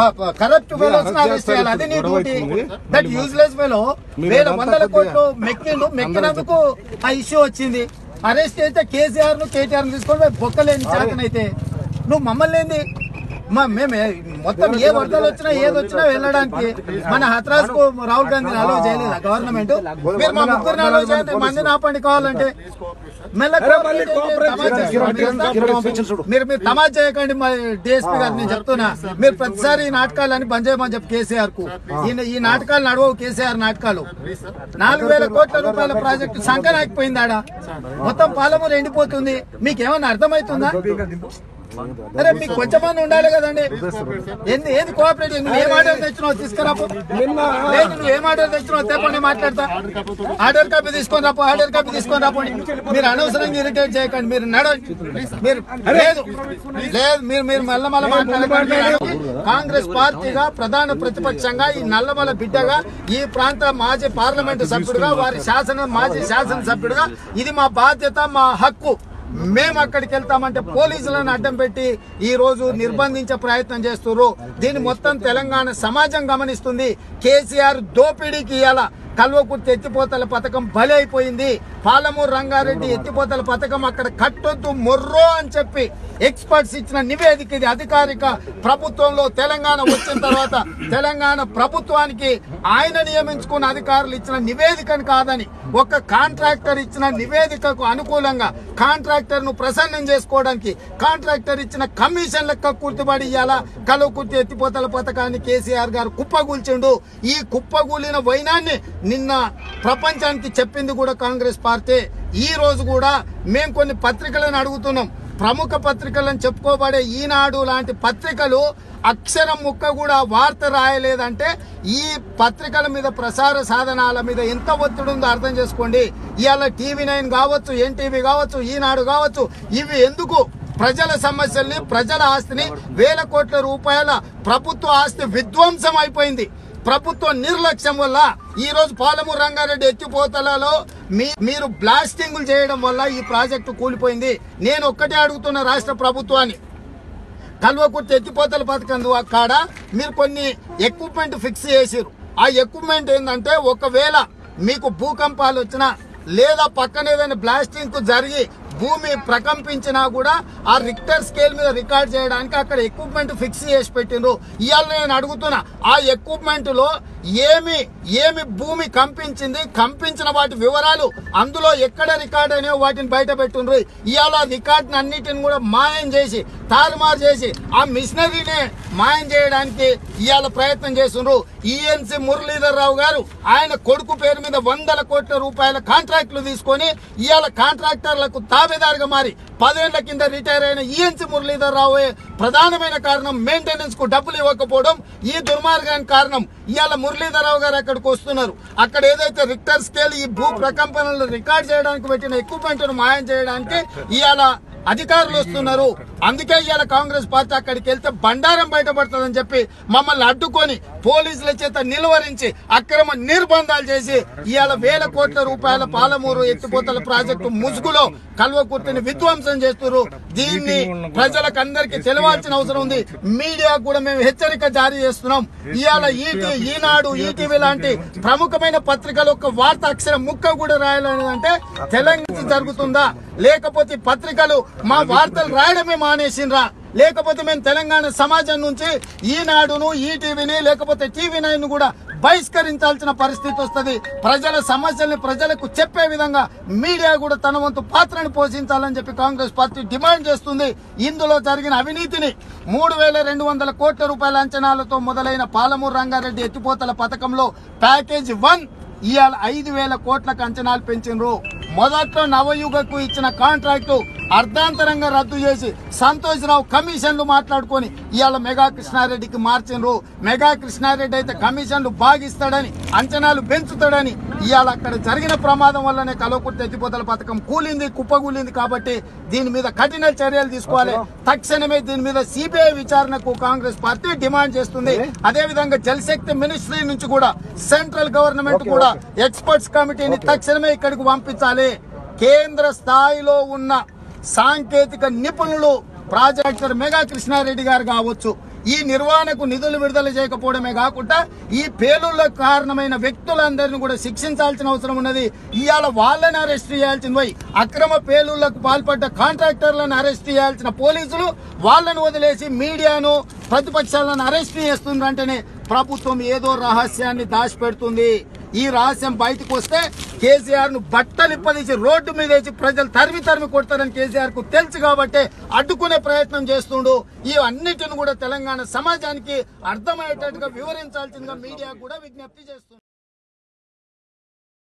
Corrupt fellows arrest చేయాలి అదే నీ డ్యూటీ దట్ యూజ్లెస్ ఫెలో వేల వందల కోట్లు మెక్కిండు మెక్కినందుకు ఆ ఇష్యూ వచ్చింది అరెస్ట్ అయితే కేసీఆర్ ను కేటీఆర్ ను తీసుకొని పోయి బొక్కలేని చేతనైతే నువ్వు మమ్మల్ని ఏంది మా మేము ఏ- మొత్తం ఏ వరదలు వచ్చినా ఏది వచ్చినా వెళ్ళడానికి మన హత్రాస్ కు రాహుల్ గాంధీని అలో చేయలేదా గవర్నమెంట్ మీరు మా ముగ్గురిని అలో చేయండి మందిని ఆపండి కావాలంటే మెల్లగా తమాషా చేస్తున్నారు. మీరు మీరు తమాషా చేయకండి మా డిఎస్పీ గారు నేను చెప్తున్నా మీరు ప్రతిసారి ఈ నాటకాలని బంద్ చేయమని చెప్పి కేసీఆర్ కు ఈయన- ఈ నాటకాలు నడవవు కేసీఆర్ నాటకాలు నాలుగు వేల కోట్ల రూపాయల ప్రాజెక్టు సంకనాకపోయింది ఆడ మొత్తం పాలమూరు ఎండిపోతుంది మీకేమన్నా అర్థమవుతుందా అరే మీకు కొంచెమన్నా ఉండాలి కదండి ఏంది ఏది కోఆపరేటివ్ నువ్వు ఏం ఆర్డర్ తెచ్చినావు తీసుకురాపు లేదు నువ్వు ఏం ఆర్డర్ తెచ్చినావు తెప్పండి మాట్లాడతా ఆర్డర్ కాపీ తీసుకొని రాపు ఆర్డర్ కాపీ తీసుకొని రాపండి మీరు అనవసరంగా ఇరిటేట్ చేయకండి మీరు నడవండి మీరు లేదు లేదు మీరు మీరు మల్ల మల్ల మాట్లాడకండి మీరు అడగండి. కాంగ్రెస్ పార్టీగా ప్రధాన ప్రతిపక్షంగా ఈ నల్లమల బిడ్డగా ఈ ప్రాంత మాజీ పార్లమెంటు సభ్యుడిగా వారి శాసన మాజీ శాసన సభ్యుడిగా ఇది మా బాధ్యత మా హక్కు మేము అక్కడికి వెళ్తామంటే పోలీసులను అడ్డం పెట్టి ఈ రోజు నిర్బంధించే ప్రయత్నం చేస్తున్నారు దీన్ని మొత్తం తెలంగాణ సమాజం గమనిస్తుంది కేసీఆర్ దోపిడీకి ఇవాళ కల్వకుర్తి ఎత్తిపోతల పథకం బలి అయిపోయింది పాలమూరు రంగారెడ్డి ఎత్తిపోతల పథకం అక్కడ కట్టొద్దు మొర్రో అని చెప్పి ఎక్స్పర్ట్స్ ఇచ్చిన నివేదిక ఇది అధికారిక ప్రభుత్వంలో తెలంగాణ వచ్చిన తర్వాత తెలంగాణ ప్రభుత్వానికి ఆయన నియమించుకున్న అధికారులు ఇచ్చిన నివేదికను కాదని ఒక కాంట్రాక్టర్ ఇచ్చిన నివేదికకు అనుకూలంగా కాంట్రాక్టర్ ను ప్రసన్నం చేసుకోవడానికి కాంట్రాక్టర్ ఇచ్చిన కమిషన్ లెక్క కూర్చుబడి ఇయ్యాల కలువకుర్తి ఎత్తిపోతల పథకాన్ని కేసీఆర్ గారు కుప్పగూల్చిండు ఈ కుప్పగూలిన వైనాన్ని నిన్న ప్రపంచానికి చెప్పింది కూడా కాంగ్రెస్ పార్టీ ఈ రోజు కూడా మేము కొన్ని పత్రికలను అడుగుతున్నాం ప్రముఖ పత్రికలను చెప్పుకోబడే ఈనాడు లాంటి పత్రికలు అక్షరం ముక్క కూడా వార్త రాయలేదంటే ఈ పత్రికల మీద ప్రసార సాధనాల మీద ఎంత ఒత్తిడి ఉందో అర్థం చేసుకోండి ఇవాళ టీవీ నైన్ కావచ్చు ఎన్టీవీ కావచ్చు ఈనాడు కావచ్చు ఇవి ఎందుకు ప్రజల సమస్యల్ని ప్రజల ఆస్తిని వేల కోట్ల రూపాయల ప్రభుత్వ ఆస్తి విధ్వంసం అయిపోయింది ప్రభుత్వ నిర్లక్ష్యం వల్ల ఈ రోజు పాలమూరు రంగారెడ్డి ఎత్తిపోతలలో మీ మీరు బ్లాస్టింగ్లు చేయడం వల్ల ఈ ప్రాజెక్టు కూలిపోయింది నేను ఒక్కటే అడుగుతున్న రాష్ట్ర ప్రభుత్వాన్ని కల్వకుర్తి ఎత్తిపోతల పథకం ద్వా- కాడ మీరు కొన్ని ఎక్విప్మెంట్ ఫిక్స్ చేసిరు ఆ ఎక్విప్మెంట్ ఏంటంటే ఒకవేళ మీకు భూకంపాలు వచ్చినా లేదా పక్కన ఏదైనా బ్లాస్టింగ్ కు జరిగి భూమి ప్రకంపించినా కూడా ఆ రిక్టర్ స్కేల్ మీద రికార్డ్ చేయడానికి అక్కడ ఎక్విప్మెంట్ ఫిక్స్ చేసి పెట్టిండ్రు ఇవాళ నేను అడుగుతున్నా ఆ ఎక్విప్మెంట్ లో ఏమి ఏమి భూమి కంపించింది కంపించిన వాటి వివరాలు అందులో ఎక్కడ రికార్డ్ అయినాయో వాటిని బయట పెట్టుండ్రు ఇవాళ రికార్డ్ అన్నిటిని కూడా మాయం చేసి తారుమారు చేసి ఆ మిషనరీనే మాయం చేయడానికి ఇవాళ ప్రయత్నం చేస్తుండ్రు ఈఎన్సి మురళీధర్ రావు గారు ఆయన కొడుకు పేరు మీద వందల కోట్ల రూపాయల కాంట్రాక్టులు తీసుకొని ఇవాళ కాంట్రాక్టర్లకు తాబేదారుగా మారి పదేళ్ల కింద రిటైర్ అయిన ఈఎన్సి మురళీధర్ రావు ప్రధానమైన కారణం మెయింటెనెన్స్ కు డబ్బులు ఇవ్వకపోవడం ఈ దుర్మార్గానికి కారణం ఇవాళ మురళీధర్ రావు గారు అక్కడికి వస్తున్నారు అక్కడ ఏదైతే రిక్టర్ స్కేల్ ఈ భూ ప్రకంపనలు రికార్డ్ చేయడానికి పెట్టిన ఎక్విప్మెంట్ ను మాయం చేయడానికి ఇవాళ అధికారులు వస్తున్నారు అందుకే ఇవాళ కాంగ్రెస్ పార్టీ అక్కడికి వెళ్తే బండారం బయటపడుతుందని చెప్పి మమ్మల్ని అడ్డుకొని పోలీసుల చేత నిలువరించి అక్రమ నిర్బంధాలు చేసి ఇవాళ వేల కోట్ల రూపాయల పాలమూరు ఎత్తిపోతల ప్రాజెక్టు ముసుగులో కల్వకుర్తిని విధ్వంసం చేస్తున్నారు దీన్ని ప్రజలకు అందరికీ తెలవాల్సిన అవసరం ఉంది మీడియా కూడా మేము హెచ్చరిక జారీ చేస్తున్నాం ఇవాళ ఈటీ ఈనాడు ఈటీవీ లాంటి ప్రముఖమైన పత్రికలు ఒక వార్త అక్షరం ముక్క కూడా రాయాలనేదంటే తెలంగాణ జరుగుతుందా లేకపోతే ఈ పత్రికలు మా వార్తలు రాయడమే మానేసిండ్రా లేకపోతే మేము తెలంగాణ సమాజం నుంచి ఈనాడును ఈటీవీని లేకపోతే టీవీ నైన్ కూడా బహిష్కరించాల్సిన పరిస్థితి వస్తుంది ప్రజల సమస్యల్ని ప్రజలకు చెప్పే విధంగా మీడియా కూడా తన వంతు పాత్రను పోషించాలని చెప్పి కాంగ్రెస్ పార్టీ డిమాండ్ చేస్తుంది ఇందులో జరిగిన అవినీతిని మూడు వేల రెండు వందల కోట్ల రూపాయల అంచనాలతో మొదలైన పాలమూరు రంగారెడ్డి ఎత్తిపోతల పథకంలో ప్యాకేజ్ వన్ ఇవాళ ఐదు వేల కోట్లకు అంచనాలు పెంచిండ్రు మొదట్లో నవయుగకు ఇచ్చిన కాంట్రాక్టు అర్ధాంతరంగా రద్దు చేసి సంతోష్ రావు కమిషన్లు మాట్లాడుకొని ఇవాళ మెగా కృష్ణారెడ్డికి మార్చిండ్రు మెగా కృష్ణారెడ్డి అయితే కమిషన్లు బాగిస్తాడని అంచనాలు పెంచుతాడని ఇవాళ అక్కడ జరిగిన ప్రమాదం వల్లనే కలవకుర్తి ఎత్తిపోతల పథకం కూలింది కుప్పగూలింది కాబట్టి దీని మీద కఠిన చర్యలు తీసుకోవాలి తక్షణమే దీని మీద సిబిఐ విచారణకు కాంగ్రెస్ పార్టీ డిమాండ్ చేస్తుంది అదే విధంగా జలశక్తి మినిస్ట్రీ నుంచి కూడా సెంట్రల్ గవర్నమెంట్ కూడా ఎక్స్పర్ట్స్ కమిటీని తక్షణమే ఇక్కడికి పంపించాలి కేంద్ర స్థాయిలో ఉన్న సాంకేతిక నిపుణులు ప్రాజెక్టర్ మెగా కృష్ణారెడ్డి గారు కావచ్చు ఈ నిర్వహణకు నిధులు విడుదల చేయకపోవడమే కాకుండా ఈ పేలుళ్లకు కారణమైన వ్యక్తులందరినీ కూడా శిక్షించాల్సిన అవసరం ఉన్నది ఇవాళ వాళ్ళని అరెస్ట్ చేయాల్సింది పోయి అక్రమ పేలుళ్లకు పాల్పడ్డ కాంట్రాక్టర్లను అరెస్ట్ చేయాల్సిన పోలీసులు వాళ్ళను వదిలేసి మీడియాను ప్రతిపక్షాలను అరెస్ట్ చేస్తుందంటేనే ప్రభుత్వం ఏదో రహస్యాన్ని దాచిపెడుతుంది ఈ రహస్యం బయటకు వస్తే కేసీఆర్ ను బట్టలు ఇప్పదీసి రోడ్డు మీద వేసి ప్రజలు తరిమి తరిమి కొడతారని కేసీఆర్ కు తెలుసు కాబట్టి అడ్డుకునే ప్రయత్నం చేస్తుండు ఈ అన్నిటిని కూడా తెలంగాణ సమాజానికి అర్థమయ్యేటట్టుగా వివరించాల్సిందిగా మీడియా కూడా విజ్ఞప్తి చేస్తుంది